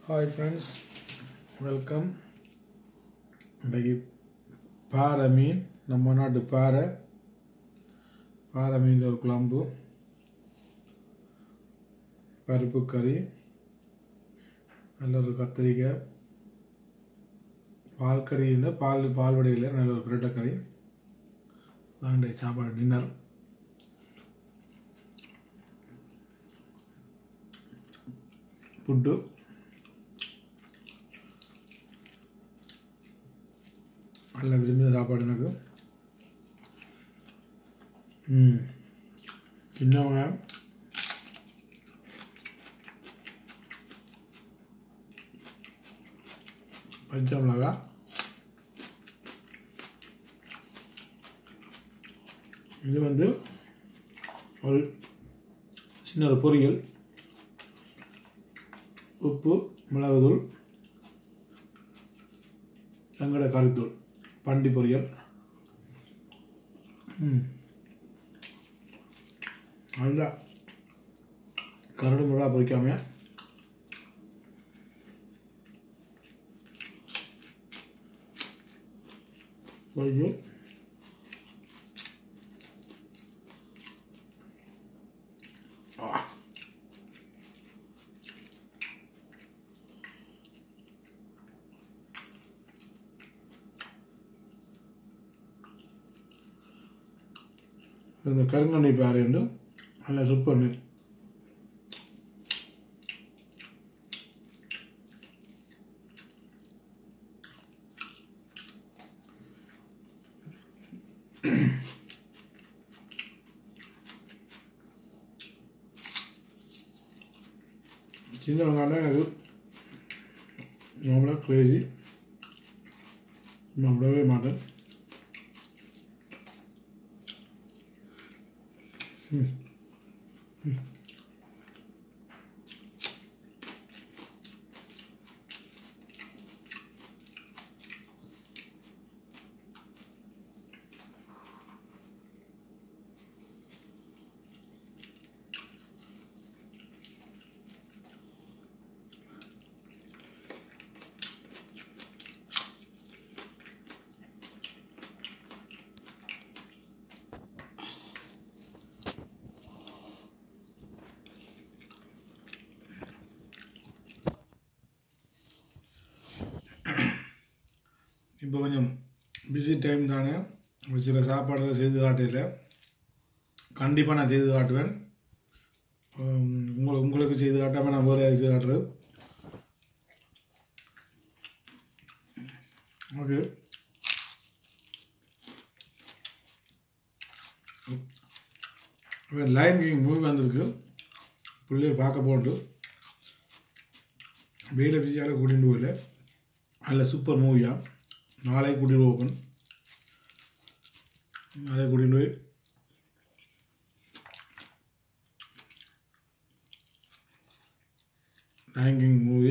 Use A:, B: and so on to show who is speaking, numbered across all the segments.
A: Hi friends welcome இன்றைக்கு பாறை மீன் நம்ம நாட்டு பாறை பாறை மீன் ஒரு குழம்பு பருப்பு கறி நல்ல ஒரு கத்திரிக்காய் பால் கறியில் பால் பால் வடையில் நல்ல ஒரு பிரட்டை கறி அதான் சாப்பாடு டின்னர் ஃபுட்டு நல்ல விரும்பின சாப்பாடு எனக்கு ம் சின்னவங்க பச்சை மிளகா இது வந்து ஒரு சின்ன ஒரு பொரியல் உப்பு மிளகுத்தூள் வெங்கட கறித்தூள் பண்டி பொரியல் ம் நல்லா கரடு முறையாக பொரிக்காம பொரிச்சு ஆ இந்த கருங்கண்ணி பாறை உண்டு நல்ல சுப்பண்ணு சின்ன வெங்காயம் எனக்கு நார்மலாக கிரேசி நான் விடவே மாட்டேன் இப்போ கொஞ்சம் பிஸி டைம் தானே ஒரு சில சாப்பாடுகள் செய்து காட்டையில் கண்டிப்பாக நான் செய்து காட்டுவேன் உம், உங்களை உங்களுக்கு செய்து காட்டாமல் நான் வேறு செய்து காட்டுறது ஓகே லைன் கிங் மூவி வந்திருக்கு பிள்ளைகள் பார்க்க போண்டு வெயில பிஸியால் கூட்டிகிட்டு போகல அதில் சூப்பர் மூவியாக நாளை கூட்டிகிட்டு ஓப்பன் அதை கூட்டிகிட்டு போய் ரேங்கிங் மூவி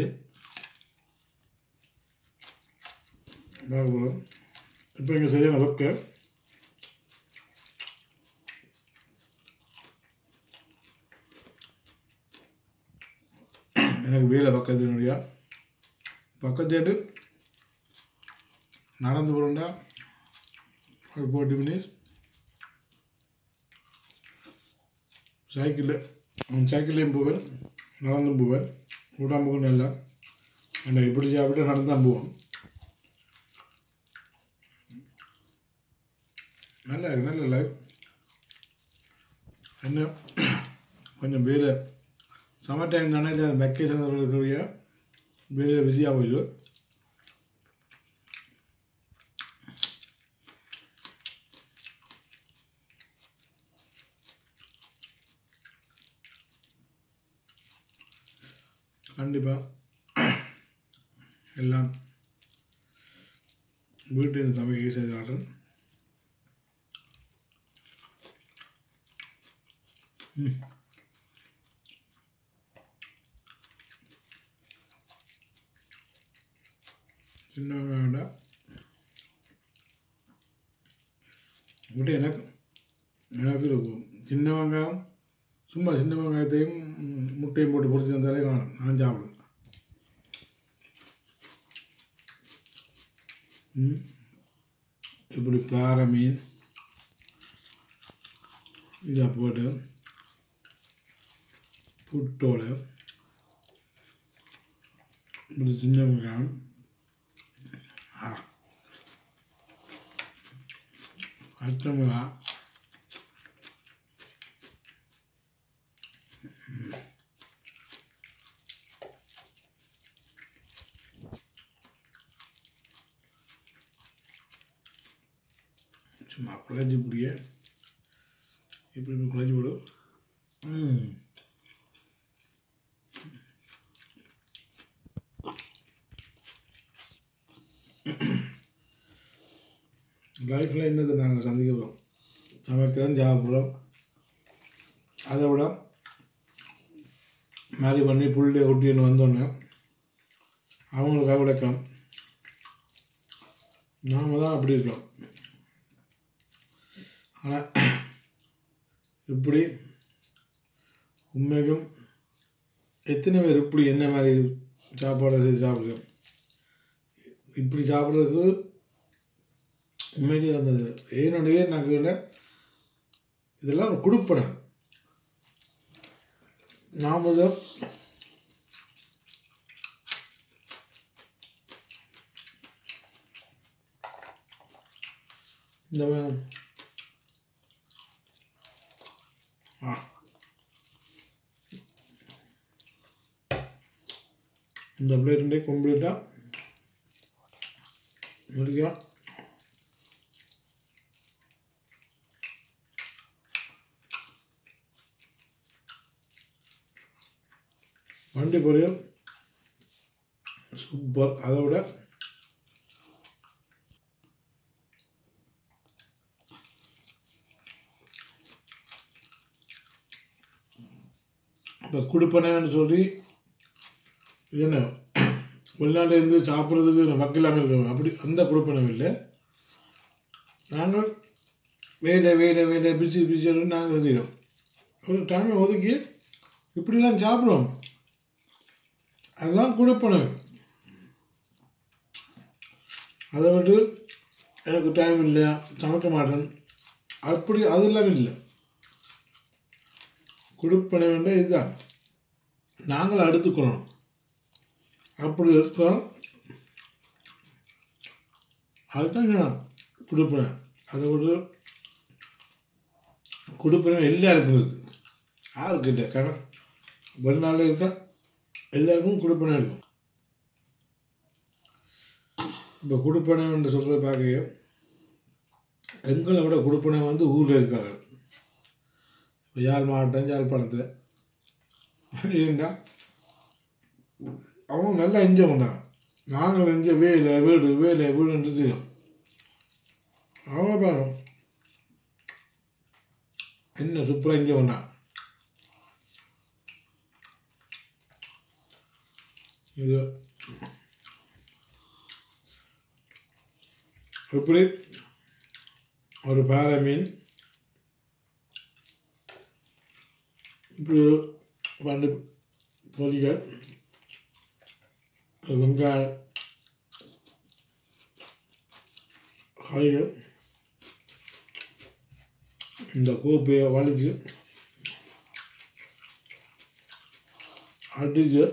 A: பார்க்க போகிறோம் இப்போ இங்கே செய்யணும் ஒர்க்கு எனக்கு வேலை பக்கத்து என்னுடைய பக்கத்தேட்டு நடந்து போகிறோம்னா ஒரு ஃபோர்ட்டி மினிட்ஸ் சைக்கிளில் சைக்கிள்லேயும் போவேன் நடந்தும் போவேன் உடம்புக்கும் நல்லா என்ன இப்படி சாப்பிட்டு நடந்து தான் போவோம் நல்லா இருக்கு நல்ல லைஃப் என்ன கொஞ்சம் வேலை சம்மர் டைம் தானே இல்லை வெக்கேஷன் இருக்கக்கூடிய வேலை பிஸியாக போயிடுது கண்டிப்பாக எல்லாம் வீட்டில் சமைக்க செய்து காட்டுறேன் ம். சின்ன வெங்காயம் வேண்டாம் விட்டு எனக்கு எனக்கு இருக்கும் சின்ன வெங்காயம் சும்மா சின்ன வெங்காயத்தையும் ம், முட்டையும் போட்டு பொரிச்சு தந்தாலே காணும் நான் சாப்பிடுவேன் ம். இப்படி பாறை மீன் இதை போட்டு புட்டோட இப்படி சின்ன வெங்காயம் ஆ பச்சை மிளகாய் சும்மா குழஞ்சி இப்படியே இப்படி இப்படி குழஞ்சி விடும் ம் லைஃப்பில் என்னது நாங்கள் சந்திக்கிறோம் சமைக்கிறோம் சாப்பிட்றோம் அதை விட மாதிரி பண்ணி புள்ளி ஒட்டின்னு வந்தோன்னே அவங்களுக்கு விளக்கம் நாம தான் அப்படி இருக்கோம் ஆனால் இப்படி உண்மைக்கும் எத்தனை பேர் இப்படி என்ன மாதிரி சாப்பாடு செய்து சாப்பிடுறோம் இப்படி சாப்பிட்றதுக்கு உண்மைக்கு அந்த என்னுடைய நகையில் இதெல்லாம் ஒரு கொடுப்பனை நாம் தான் இந்த வே- ஆ இந்த பிளேட்டுண்டே கம்ப்ளீட்டாக முடிக்கும் வண்டி பொரியல் சூப்பர் அதை விட இப்போ கொடுப்பனேன்னு சொல்லி இது என்ன வெளிநாட்டில் இருந்து சாப்பிட்றதுக்கு வக்கில்லாமல் இருக்கணும் அப்படி அந்த கொடுப்பனம் இல்லை நாங்கள் வேலை வேலை வேலை பிஸி பிஸி நாங்கள் தெரியும் ஒரு டைமை ஒதுக்கி இப்படிலாம் சாப்பிடுவோம் அதுதான் கொடுப்பனவு அதை விட்டு எனக்கு டைம் இல்லை சமைக்க மாட்டேன் அப்படி அதெல்லாம் இல்லை கொடுப்பன வேண்டிய இதுதான் நாங்கள் அடுத்துக்கணும் அப்படி இருக்கோம் அதுதான் நான் கொடுப்பேன் அதை விட்டு கொடுப்பேன் எல்லாருக்கும் இருக்குது யாருக்கு இல்லை கடன் வெளிநாட்டில் இருக்கா எல்லாருக்கும் கொடுப்பனை இருக்கும் இப்போ கொடுப்பனை என்று சொல்கிற பார்க்க எங்களை விட கொடுப்பனை வந்து ஊரில் இருக்காங்க இப்போ யாழ் மாவட்டம் யாழ்ப்பாணத்தில் ஏண்டா அவங்க நல்லா என்ஜாய் பண்ணாங்க நாங்கள் என்ஜாய் வேலை வீடு வேலை வீடுன்றது தெரியும் அவங்க பாரு என்ன சூப்பராக என்ஜாய் பண்ணாங்க இது எப்படி ஒரு பாறை மீன் இப்படி பண்டு பொரிகள் வெங்காய காய்கள் இந்த கோப்பையை வலிச்சு அடிச்சு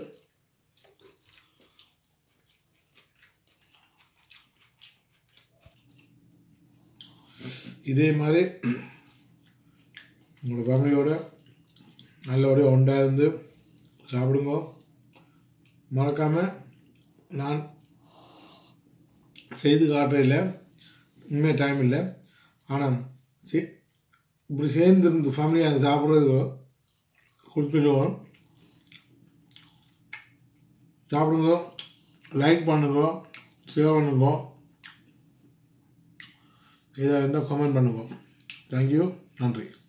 A: இதே மாதிரி உங்களோட ஃபேமிலியோட நல்லபடியாக ஒன்றா இருந்து சாப்பிடுங்க மறக்காமல் நான் செய்து காட்டுறதில்ல உண்மையாக டைம் இல்லை ஆனால் சே இப்படி சேர்ந்து இருந்து ஃபேமிலியாக சாப்பிட்றது கொடுத்துடுவோம் சாப்பிடுங்க லைக் பண்ணுங்க ஷேர் பண்ணுங்க இதை இருந்தால் கமெண்ட் பண்ணுங்க தேங்க்யூ நன்றி